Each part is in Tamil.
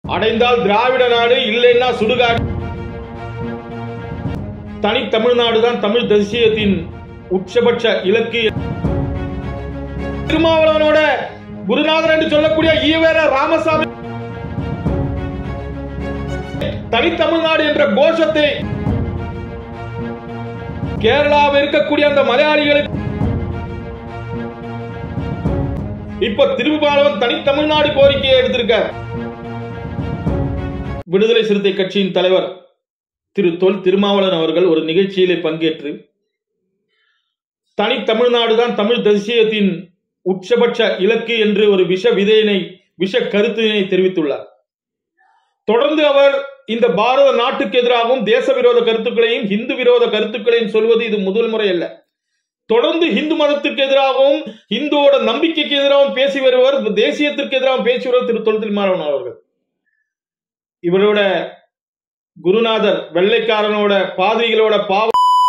அடைந்தால் திராவிட நாடு இல்லைன்னா சுடுகாடு தனி தமிழ்நாடு தான் தமிழ் தேசியத்தின் உச்சபட்ச இலக்கு திருமாவளவனோட குருநாதர் என்று சொல்லக்கூடிய ஈவேர ராமசாமி தனித்தமிழ்நாடு என்ற கோஷத்தை கேரளாவில் இருக்கக்கூடிய அந்த மலையாளிகளுக்கு இப்ப திருமாவளவன் தனித்தமிழ்நாடு கோரிக்கையை எடுத்திருக்கார் விடுதலை சிறுத்தை கட்சியின் தலைவர் திரு தொல் திருமாவளவன் அவர்கள் ஒரு நிகழ்ச்சியிலே பங்கேற்று தனி தமிழ்நாடு தான் தமிழ் தேசியத்தின் உச்சபட்ச இலக்கு என்று ஒரு விஷ விதையினை விஷ கருத்தினை தெரிவித்துள்ளார் தொடர்ந்து அவர் இந்த பாரத நாட்டுக்கு எதிராகவும் தேச விரோத கருத்துக்களையும் இந்து விரோத கருத்துக்களையும் சொல்வது இது முதல் முறை அல்ல தொடர்ந்து இந்து மதத்துக்கு எதிராகவும் இந்துவோட நம்பிக்கைக்கு எதிராகவும் பேசி வருவர் தேசியத்திற்கு எதிராகவும் பேசி வருவர் திரு தொல் திருமாவளவன் அவர்கள் இவரோட குருநாதர் வெள்ளைக்காரனோட பாதிரிகளோட பாவ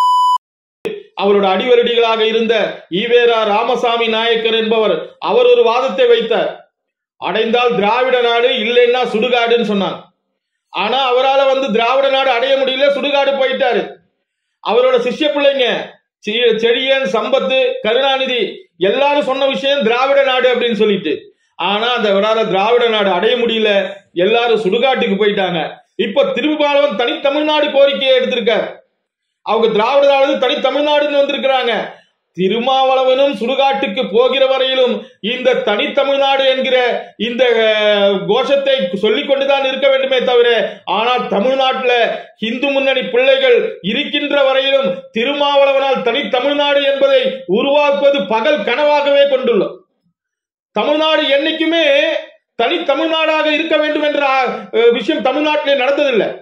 அவரோட அடிவரடிகளாக இருந்த ஈவேரா ராமசாமி நாயக்கர் என்பவர் அவர் ஒரு வாதத்தை வைத்தார் அடைந்தால் திராவிட நாடு இல்லைன்னா சுடுகாடுன்னு சொன்னார் ஆனா அவரால வந்து திராவிட நாடு அடைய முடியல சுடுகாடு போயிட்டாரு அவரோட சிஷ்ய பிள்ளைங்க சி- செழியன் சம்பத்து கருணாநிதி எல்லாரும் சொன்ன விஷயம் திராவிட நாடு அப்படின்னு சொல்லிட்டு ஆனா அந்த அவரால திராவிட நாடு அடைய முடியல எல்லாரும் சுடுகாட்டுக்கு போயிட்டாங்க இப்ப திருமாவளவன் தனி தமிழ்நாடு கோரிக்கையை எடுத்திருக்கார் அவங்க திராவிட நாடு தனி தமிழ்நாடுன்னு வந்திருக்கிறாங்க திருமாவளவனும் சுடுகாட்டுக்கு போகிற வரையிலும் இந்த தனி தமிழ்நாடு என்கிற இந்த அஹ், கோஷத்தை சொல்லிக் கொண்டுதான் இருக்க வேண்டுமே தவிர ஆனால் தமிழ்நாட்டில் இந்து முன்னணி பிள்ளைகள் இருக்கின்ற வரையிலும் திருமாவளவனால் தனி தமிழ்நாடு என்பதை உருவாக்குவது பகல் கனவாகவே கொண்டுள்ளோம் தமிழ்நாடு என்னைக்குமே தனி தமிழ்நாடாக இருக்க வேண்டும் என்ற அஹ், விஷயம் தமிழ்நாட்டிலே நடந்ததில்லை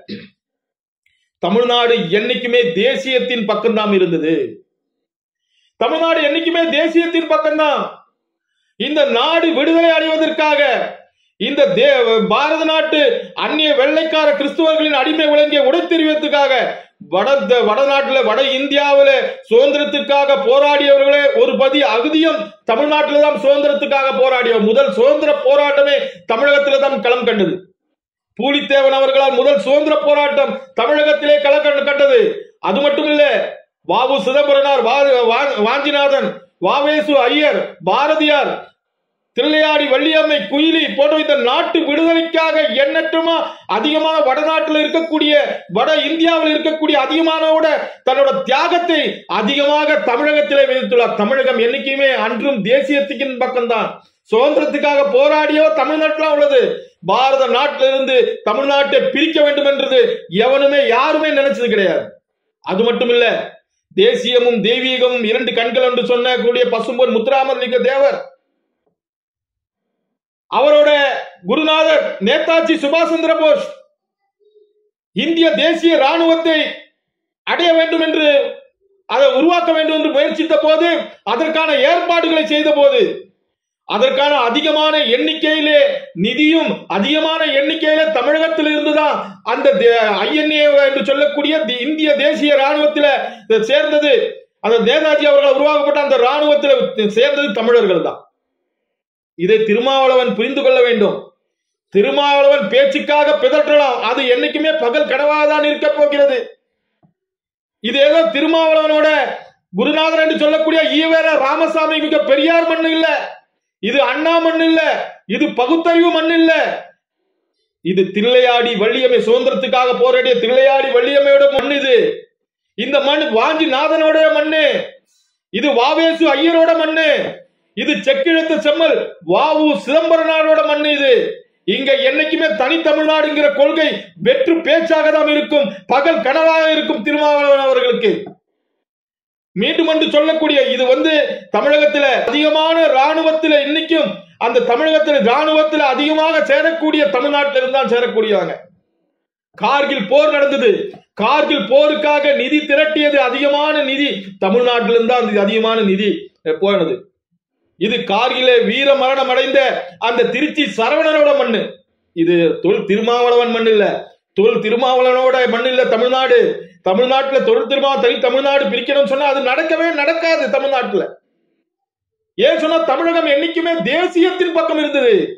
தமிழ்நாடு என்னைக்குமே தேசியத்தின் பக்கம்தான் இருந்தது தமிழ்நாடு என்னைக்குமே தேசியத்தின் பக்கம்தான் இந்த நாடு விடுதலை அடைவதற்காக இந்த தே- பாரத நாட்டு அந்நிய வெள்ளைக்கார கிறிஸ்துவர்களின் அடிமை விளங்கிய உடைத்தெரிவதற்காக வட த- வடநாட்டுல வட இந்தியாவில சுதந்திரத்துக்காக போராடியவர்களே ஒரு பதி அகுதியும் தமிழ்நாட்டில தான் சுதந்திரத்துக்காக போராடிய முதல் சுதந்திர போராட்டமே தமிழகத்தில தான் களம் கண்டது பூலித்தேவன் அவர்களால் முதல் சுதந்திர போராட்டம் தமிழகத்திலே களம் கண்டு- கண்டது அது மட்டுமில்ல வாவு சிதம்பரனார் வா- வா- வாஞ்சிநாதன் வாவேசு ஐயர் பாரதியார் தில்லையாடி வள்ளியம்மை குயிலி போன்ற இந்த நாட்டு விடுதலைக்காக எண்ணற்றமா அதிகமான வடநாட்டில் இருக்கக்கூடிய வட இந்தியாவில் இருக்கக்கூடிய அதிகமானோட தன்னோட தியாகத்தை அதிகமாக தமிழகத்திலே விதித்துள்ளார் தமிழகம் என்னைக்குமே அன்றும் தேசியத்தின் பக்கம்தான் சுதந்திரத்துக்காக போராடியோ தமிழ்நாட்டில் உள்ளது பாரத நாட்டிலிருந்து தமிழ்நாட்டை பிரிக்க வேண்டும் என்றது எவனுமே யாருமே நினைச்சது கிடையாது அது மட்டும் இல்ல தேசியமும் தெய்வீகமும் இரண்டு கண்கள் என்று சொன்னக்கூடிய பசும்பொன் முத்துராமலிங்க தேவர் அவரோட குருநாதர் நேதாஜி சுபாஷ் சந்திர போஸ் இந்திய தேசிய ராணுவத்தை அடைய வேண்டும் என்று அதை உருவாக்க வேண்டும் என்று முயற்சித்த போது அதற்கான ஏற்பாடுகளை செய்த போது அதற்கான அதிகமான எண்ணிக்கையிலே நிதியும் அதிகமான எண்ணிக்கையிலே தமிழகத்தில் இருந்துதான் அந்த ஐஎன்ஏ என்று சொல்லக்கூடிய தி- இந்திய தேசிய ராணுவத்தில் சேர்ந்தது அந்த நேதாஜி அவர்கள் உருவாக்கப்பட்ட அந்த ராணுவத்தில் சேர்ந்தது தமிழர்கள் தான் இதை திருமாவளவன் புரிந்து கொள்ள வேண்டும் திருமாவளவன் பேச்சுக்காக பிதற்றலாம் அது என்னைக்குமே பகல் கனவாக தான் இருக்க போகிறது இது ஏதோ திருமாவளவனோட குருநாதர் என்று சொல்லக்கூடிய ஈவேர ராமசாமி மிக பெரியார் மண் இல்ல இது அண்ணா மண் இல்ல இது பகுத்தறிவு மண் இல்ல இது தில்லையாடி வள்ளியம்மை சுதந்திரத்துக்காக போராடிய தில்லையாடி வள்ளியம்மையோட மண் இது இந்த மண் வாஞ்சி நாதனோட மண்ணு இது வாவேசு ஐயரோட மண்ணு இது செக்கிழத்து செம்மல் வாவு சிதம்பரனாரோட மண்ணு இது இங்க என்னைக்குமே தனி தமிழ்நாடுங்கிற கொள்கை வெற்று பேச்சாக தான் இருக்கும் பகல் கனவாக இருக்கும் திருமாவளவன் அவர்களுக்கு மீண்டும் என்று சொல்லக்கூடிய இது வந்து தமிழகத்துல அதிகமான ராணுவத்துல இன்னைக்கும் அந்த தமிழகத்துல ராணுவத்துல அதிகமாக சேரக்கூடிய தமிழ்நாட்டில இருந்தால் சேரக்கூடியவங்க கார்கில் போர் நடந்தது கார்கில் போருக்காக நிதி திரட்டியது அதிகமான நிதி தமிழ்நாட்டிலிருந்து தான் அந்த அதிகமான நிதி அஹ், போனது இது கார்கில வீர மரணம் அடைந்த அந்த திருச்சி சரவணனோட மண்ணு இது தொல் திருமாவளவன் மண் இல்ல தொல் திருமாவளவனோட மண் இல்ல தமிழ்நாடு தமிழ்நாட்டுல தொழில் திருமா தனி தமிழ்நாடு பிரிக்கணும்னு சொன்னா அது நடக்கவே நடக்காது தமிழ்நாட்டுல ஏன் சொன்னா தமிழகம் என்னைக்குமே தேசியத்தின் பக்கம் இருந்தது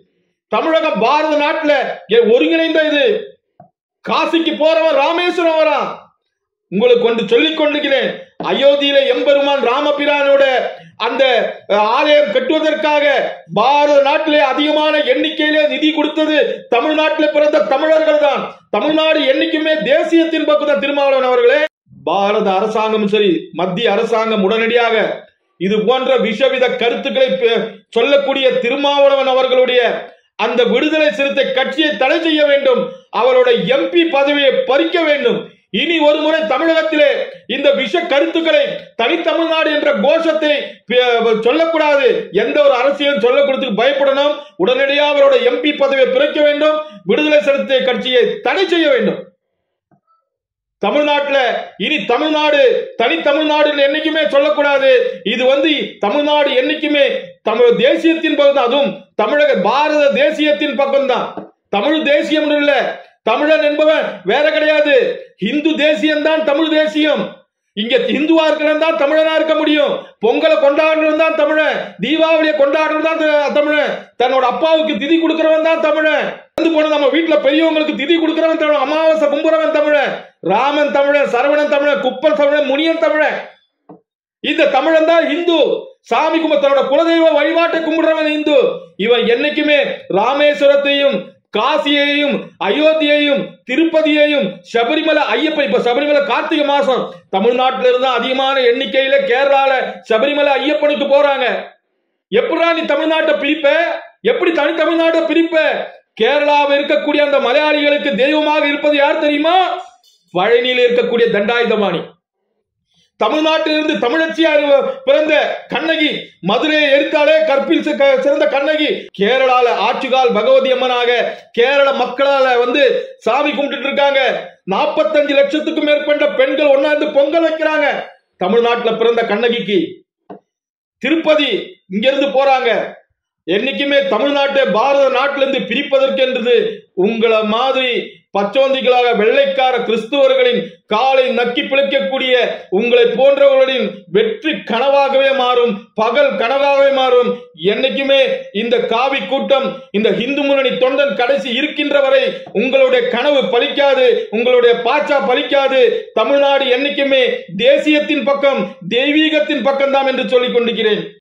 தமிழகம் பாரத நாட்டுல எ- ஒருங்கிணைந்த இது காசிக்கு போறவன் ராமேஸ்வரம் வரான் உங்களுக்கு ஒன்று சொல்லிக் கொண்டிருக்கிறேன் அயோத்தியில எம்பெருமான் ராமபிரானோட அந்த அஹ், ஆலயம் கட்டுவதற்காக பாரத நாட்டிலே அதிகமான எண்ணிக்கையிலே நிதி கொடுத்தது தமிழ்நாட்டிலே பிறந்த தமிழர்கள் தான் தமிழ்நாடு என்னைக்குமே தேசியத்தின் பக்கம் தான் திருமாவளவன் அவர்களே பாரத அரசாங்கம் சரி மத்திய அரசாங்கம் உடனடியாக இது போன்ற விஷவித கருத்துக்களை பே- சொல்லக்கூடிய திருமாவளவன் அவர்களுடைய அந்த விடுதலை சிறுத்தை கட்சியை தடை செய்ய வேண்டும் அவருடைய எம்பி பதவியை பறிக்க வேண்டும் இனி ஒரு முறை தமிழகத்திலே இந்த விஷ கருத்துக்களை தனித்தமிழ்நாடு என்ற கோஷத்தை பே- சொல்லக்கூடாது எந்த ஒரு அரசியலும் சொல்ல கொடுத்து பயப்படணும் உடனடியாக அவருடைய எம்பி பதவியை பிறக்க வேண்டும் விடுதலை சிறுத்தை கட்சியை தடை செய்ய வேண்டும் தமிழ்நாட்டுல இனி தமிழ்நாடு தனி தமிழ்நாடு என்னைக்குமே சொல்லக்கூடாது இது வந்து தமிழ்நாடு என்னைக்குமே தமிழ் தேசியத்தின் பக்கம் தான் அதுவும் தமிழக பாரத தேசியத்தின் பக்கம் தான் தமிழ் தேசியம் இல்ல தமிழன் என்பவன் வேற கிடையாது இந்து தேசியம் தான் தமிழ் தேசியம் இங்க இந்துவா இருக்கிறவன் தான் தமிழனா இருக்க முடியும் பொங்கலை கொண்டாடுறவன் தான் தமிழன் தீபாவளியை கொண்டாடுறவன் தான் த- தமிழன் தன்னோட அப்பாவுக்கு திதி கொடுக்கிறவன் தான் தமிழன் இறந்து போன நம்ம வீட்டுல பெரியவங்களுக்கு திதி கொடுக்கிறவன் தமிழன் அமாவாசை கும்புறவன் தமிழன் ராமன் தமிழன் சரவணன் தமிழன் குப்பன் தமிழன் முனியன் தமிழன் இந்த தமிழன் தான் இந்து சாமி கும்ப தன்னோட குலதெய்வ வழிபாட்டை கும்பிடுறவன் இந்து இவன் என்னைக்குமே ராமேஸ்வரத்தையும் காசியையும் அயோத்தியையும் திருப்பதியையும் சபரிமலை ஐயப்பன் இப்ப சபரிமலை கார்த்திகை மாசம் தமிழ்நாட்டில இருந்து அதிகமான எண்ணிக்கையில கேரளால சபரிமலை ஐயப்பனுக்கு போறாங்க எப்படா நீ தமிழ்நாட்டை பிரிப்ப எப்படி தனி தமிழ்நாட்டை பிரிப்ப கேரளாவில் இருக்கக்கூடிய அந்த மலையாளிகளுக்கு தெய்வமாக இருப்பது யார் தெரியுமா பழனியில் இருக்கக்கூடிய தண்டாயுதபாணி தமிழ்நாட்டிலிருந்து தமிழச்சியா இரு- பிறந்த கண்ணகி மதுரையை எடுத்தாலே கற்பில் சி- க- சிறந்த கண்ணகி கேரளால ஆட்சிகால் பகவதி அம்மனாக கேரள மக்களால வந்து சாமி கும்பிட்டு இருக்காங்க நாற்பத்தஞ்சு லட்சத்துக்கும் மேற்பட்ட பெண்கள் ஒன்னாந்து பொங்கல் வைக்கிறாங்க தமிழ்நாட்டுல பிறந்த கண்ணகிக்கு திருப்பதி இங்க இருந்து போறாங்க என்னைக்குமே தமிழ்நாட்டை பாரத நாட்டிலிருந்து பிரிப்பதற்கென்றது உங்களை மாதிரி பச்சோந்திகளாக வெள்ளைக்கார கிறிஸ்துவர்களின் காலை நக்கி பிழைக்கக்கூடிய உங்களை போன்றவர்களின் வெற்றி கனவாகவே மாறும் பகல் கனவாகவே மாறும் என்னைக்குமே இந்த காவி கூட்டம் இந்த இந்து முன்னணி தொண்டன் கடைசி இருக்கின்ற வரை உங்களுடைய கனவு பலிக்காது உங்களுடைய பாச்சா பலிக்காது தமிழ்நாடு என்னைக்குமே தேசியத்தின் பக்கம் தெய்வீகத்தின் பக்கம்தான் என்று சொல்லிக் கொண்டிருக்கிறேன்